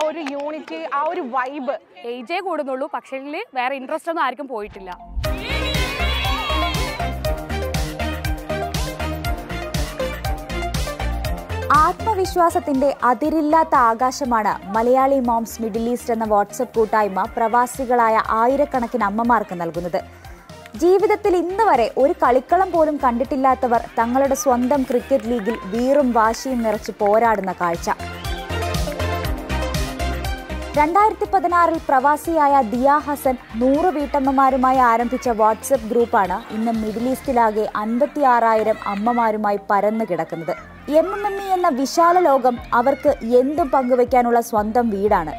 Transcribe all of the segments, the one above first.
ഒരു യൂണിറ്റി ആ ഒരു വൈബ് ഏജേ കൂടുന്നുള്ളൂ പക്ഷേ വേറെ ഇൻട്രസ്റ്റ് ഒന്നും ആർക്കും പോയിട്ടില്ല ആത്മവിശ്വാസത്തിന്റെ അതിരില്ലാത്ത ആകാശമാണ് മലയാളി മോംസ് മിഡിൽ ഈസ്റ്റ് എന്ന വാട്സപ്പ് കൂട്ടായ്മ പ്രവാസികളായ ആയിരക്കണക്കിന് അമ്മമാർക്ക് നൽകുന്നത് ജീവിതത്തിൽ ഇന്ന് വരെ ഒരു കളിക്കളം പോലും കണ്ടിട്ടില്ലാത്തവർ തങ്ങളുടെ സ്വന്തം ക്രിക്കറ്റ് ലീഗിൽ വീറും വാശിയും നിറച്ച് പോരാടുന്ന കാഴ്ച രണ്ടായിരത്തി പതിനാറിൽ പ്രവാസിയായ ദിയ ഹസൻ നൂറ് വീട്ടമ്മമാരുമായി ആരംഭിച്ച വാട്സപ്പ് ഗ്രൂപ്പാണ് ഇന്ന് മിഡിൽ ഈസ്റ്റിലാകെ അൻപത്തിയാറായിരം അമ്മമാരുമായി പരന്നു കിടക്കുന്നത് എം എം എം ഇ എന്ന വിശാല ലോകം അവർക്ക് എന്തും പങ്കുവയ്ക്കാനുള്ള സ്വന്തം വീടാണ്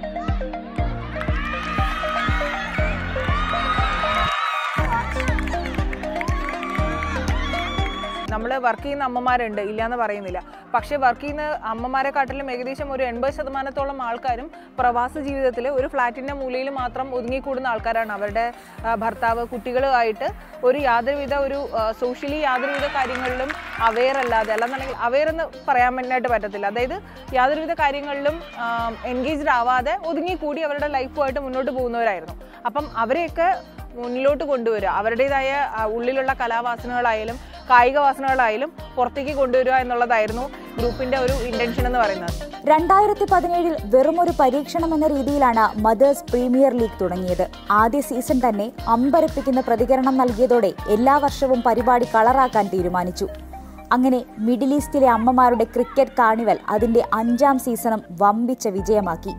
നമ്മൾ വർക്ക് ചെയ്യുന്ന അമ്മമാരുണ്ട് ഇല്ലയെന്ന് പറയുന്നില്ല പക്ഷേ വർക്ക് ചെയ്യുന്ന അമ്മമാരെക്കാട്ടിലും ഏകദേശം ഒരു എൺപത് ശതമാനത്തോളം ആൾക്കാരും പ്രവാസ ജീവിതത്തിൽ ഒരു ഫ്ലാറ്റിൻ്റെ മൂലയിൽ മാത്രം ഒതുങ്ങിക്കൂടുന്ന ആൾക്കാരാണ് അവരുടെ ആ, ഭർത്താവ് കുട്ടികളുമായിട്ട് ഒരു യാതൊരുവിധ ഒരു സോഷ്യലി യാതൊരുവിധ കാര്യങ്ങളിലും അവെയർ അല്ലാതെ അല്ലാന്നുണ്ടെങ്കിൽ അവെയർ എന്ന് പറയാൻ വേണ്ടിയിട്ട് പറ്റത്തില്ല അതായത് യാതൊരുവിധ കാര്യങ്ങളിലും എൻഗേജ്ഡ് ആവാതെ ഒതുങ്ങിക്കൂടി അവരുടെ ലൈഫുമായിട്ട് മുന്നോട്ട് പോകുന്നവരായിരുന്നു അപ്പം അവരെയൊക്കെ മുന്നിലോട്ട് കൊണ്ടുവരിക അവരുടേതായ ആ, ഉള്ളിലുള്ള കലാവാസനകളായാലും കായിക വാസനകളായാലും പുറത്തേക്ക് കൊണ്ടുവരിക എന്നുള്ളതായിരുന്നു ഗ്രൂപ്പിന്റെ ഒരു ഇന്റൻഷൻ എന്ന് പറയുന്നത് രണ്ടായിരത്തി പതിനേഴിൽ വെറുമൊരു പരീക്ഷണം എന്ന രീതിയിലാണ് മദേഴ്സ് പ്രീമിയർ ലീഗ് തുടങ്ങിയത് ആദ്യ സീസൺ തന്നെ അമ്പരപ്പിക്കുന്ന പ്രതികരണം നൽകിയതോടെ എല്ലാ വർഷവും പരിപാടി കളറാക്കാൻ തീരുമാനിച്ചു അങ്ങനെ മിഡിൽ ഈസ്റ്റിലെ അമ്മമാരുടെ ക്രിക്കറ്റ് കാർണിവൽ അതിന്റെ അഞ്ചാം സീസണും വമ്പിച്ച വിജയമാക്കി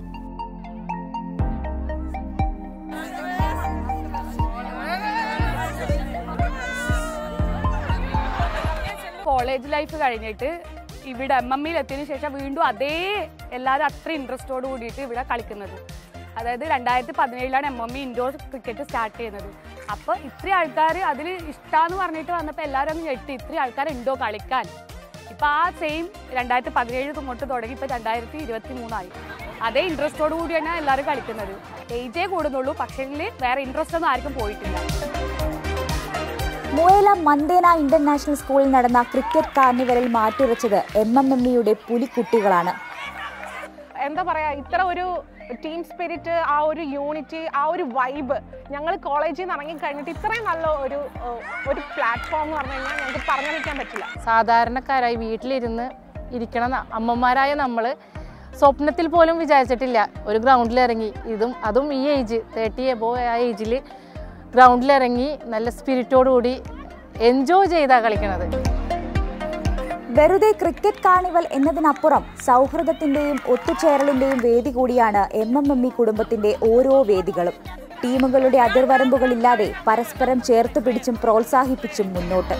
കോളേജ് ലൈഫ് കഴിഞ്ഞിട്ട് ഇവിടെ എം എം ഇയിൽ എത്തിയതിനു ശേഷം വീണ്ടും അതേ എല്ലാവരും അത്ര ഇൻട്രസ്റ്റോട് കൂടിയിട്ട് ഇവിടെ കളിക്കുന്നത് അതായത് രണ്ടായിരത്തി പതിനേഴിലാണ് M M E indoor cricket start ചെയ്യുന്നത് അപ്പോൾ ഇത്രയും ആൾക്കാർ അതിൽ ഇഷ്ടമെന്ന് പറഞ്ഞിട്ട് വന്നപ്പോൾ എല്ലാവരും അങ്ങ് ഞെട്ടി ഇത്രയും ആൾക്കാർ ഉണ്ടോ കളിക്കാൻ ഇപ്പം ആ സെയിം രണ്ടായിരത്തി പതിനേഴ് തൊട്ട് തുടങ്ങി ഇപ്പോൾ രണ്ടായിരത്തി ഇരുപത്തി മൂന്നായി അതേ ഇൻട്രസ്റ്റോട് കൂടിയാണ് എല്ലാവരും കളിക്കുന്നത് ഏജേ കൂടുന്നുള്ളൂ പക്ഷേ വേറെ ഇൻട്രസ്റ്റ് ഒന്നും ആർക്കും പോയിട്ടില്ല മുവേല മന്തേന ഇന്റർനാഷണൽ സ്കൂളിൽ നടന്ന ക്രിക്കറ്റ് കാർണിവലിൽ മാറ്റുരച്ചത് എം എം എം ഇയുടെ പുലിക്കുട്ടികളാണ് എന്താ പറയാ ഇത്ര ഒരു ടീം സ്പിരിറ്റ് ആ ഒരു യൂണിറ്റി ആ ഒരു വൈബ് ഞങ്ങൾ കോളേജിൽ നിന്ന് ഇറങ്ങി കഴിഞ്ഞിട്ട് ഇത്രയും നല്ല ഒരു ഏഹ്, ഒരു പ്ലാറ്റ്ഫോം എന്ന് പറഞ്ഞു കഴിഞ്ഞാൽ ഞങ്ങൾക്ക് പറഞ്ഞറിയിക്കാൻ പറ്റില്ല സാധാരണക്കാരായി വീട്ടിലിരുന്ന് ഇരിക്കണ ന- അമ്മമാരായ നമ്മൾ സ്വപ്നത്തിൽ പോലും വിചാരിച്ചിട്ടില്ല ഒരു ഗ്രൗണ്ടിൽ ഇറങ്ങി ഇതും അതും ഈ ഏജ് തേർട്ടി എബോ ആ ഏജിൽ ഗ്രൗണ്ടിലിറങ്ങി നല്ല സ്പിരിറ്റോടുകൂടി എൻജോയ് ചെയ്താണ് കളിക്കണത് വെറുതെ ക്രിക്കറ്റ് കാർണിവൽ എന്നതിനപ്പുറം സൗഹൃദത്തിന്റെയും ഒത്തുചേരലിന്റെയും വേദി കൂടിയാണ് എം എം എം ഇ കുടുംബത്തിന്റെ ഓരോ വേദികളും ടീമുകളുടെ അതിർവരമ്പുകളില്ലാതെ പരസ്പരം ചേർത്ത് പിടിച്ചും പ്രോത്സാഹിപ്പിച്ചും മുന്നോട്ട്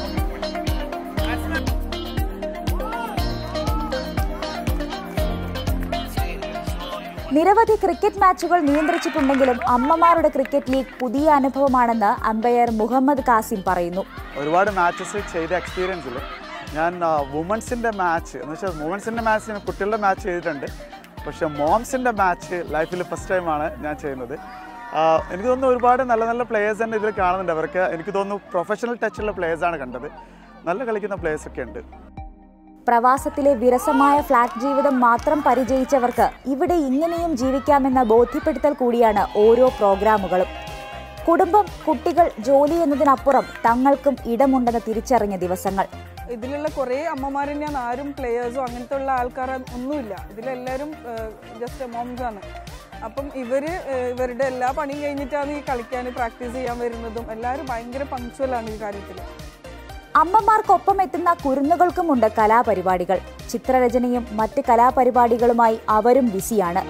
നിരവധി ക്രിക്കറ്റ് മാച്ചുകൾ നിയന്ത്രിച്ചിട്ടുണ്ടെങ്കിലും അമ്മമാരുടെ ക്രിക്കറ്റ് ലീഗ് പുതിയ അനുഭവമാണെന്ന് അമ്പയർ മുഹമ്മദ് കാസിം പറയുന്നു ഒരുപാട് മാച്ചസ് ചെയ്ത എക്സ്പീരിയൻസിൽ ഞാൻ വുമൻസിൻ്റെ മാച്ച് എന്ന് വെച്ചാൽ വുമൻസിൻ്റെ മാച്ച് ഞാൻ കുട്ടികളുടെ മാച്ച് ചെയ്തിട്ടുണ്ട് പക്ഷേ മോംസിൻ്റെ മാച്ച് ലൈഫിൽ ഫസ്റ്റ് ടൈമാണ് ഞാൻ ചെയ്യുന്നത് ആ, എനിക്ക് തോന്നുന്നു ഒരുപാട് നല്ല നല്ല പ്ലേയേഴ്സ് തന്നെ ഇതിൽ കാണുന്നുണ്ട് അവർക്ക് എനിക്ക് തോന്നുന്നു പ്രൊഫഷണൽ ടച്ചുള്ള പ്ലേയേഴ്സാണ് കണ്ടത് നല്ല കളിക്കുന്ന players ഒക്കെ ഉണ്ട് പ്രവാസത്തിലെ വിരസമായ ഫ്ലാറ്റ് ജീവിതം മാത്രം പരിചയിച്ചവർക്ക് ഇവിടെ ഇങ്ങനെയും ജീവിക്കാമെന്ന ബോധ്യപ്പെടുത്തൽ കൂടിയാണ് ഓരോ പ്രോഗ്രാമുകളും കുടുംബം കുട്ടികൾ ജോലി എന്നതിനപ്പുറം തങ്ങൾക്കും ഇടമുണ്ടെന്ന് തിരിച്ചറിഞ്ഞ ദിവസങ്ങൾ ഇതിലുള്ള കുറേ അമ്മമാർ തന്നെയാണ് ആരും പ്ലെയേഴ്സോ അങ്ങനത്തെ ഉള്ള ആൾക്കാർ ഒന്നുമില്ല ഇതിലെല്ലാവരും ജസ്റ്റ് മോംസ് ആണ് അപ്പം ഇവർ ഇവരുടെ എല്ലാ പണിയും കഴിഞ്ഞിട്ടാണ് ഈ കളിക്കാൻ പ്രാക്ടീസ് ചെയ്യാൻ വരുന്നതും എല്ലാവരും ഭയങ്കര പങ്ക്ച്വലാണ് ഈ കാര്യത്തിൽ അമ്മമാർക്കൊപ്പം എത്തുന്ന കുരുന്നുകൾക്കുമുണ്ട് കലാപരിപാടികൾ ചിത്രരചനയും മറ്റ് കലാപരിപാടികളുമായി അവരും ബിസിയാണ്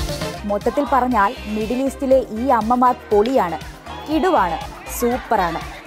മൊത്തത്തിൽ പറഞ്ഞാൽ മിഡിൽ ഈസ്റ്റിലെ ഈ അമ്മമാർ പൊളിയാണ് കിടുവാണ് സൂപ്പറാണ്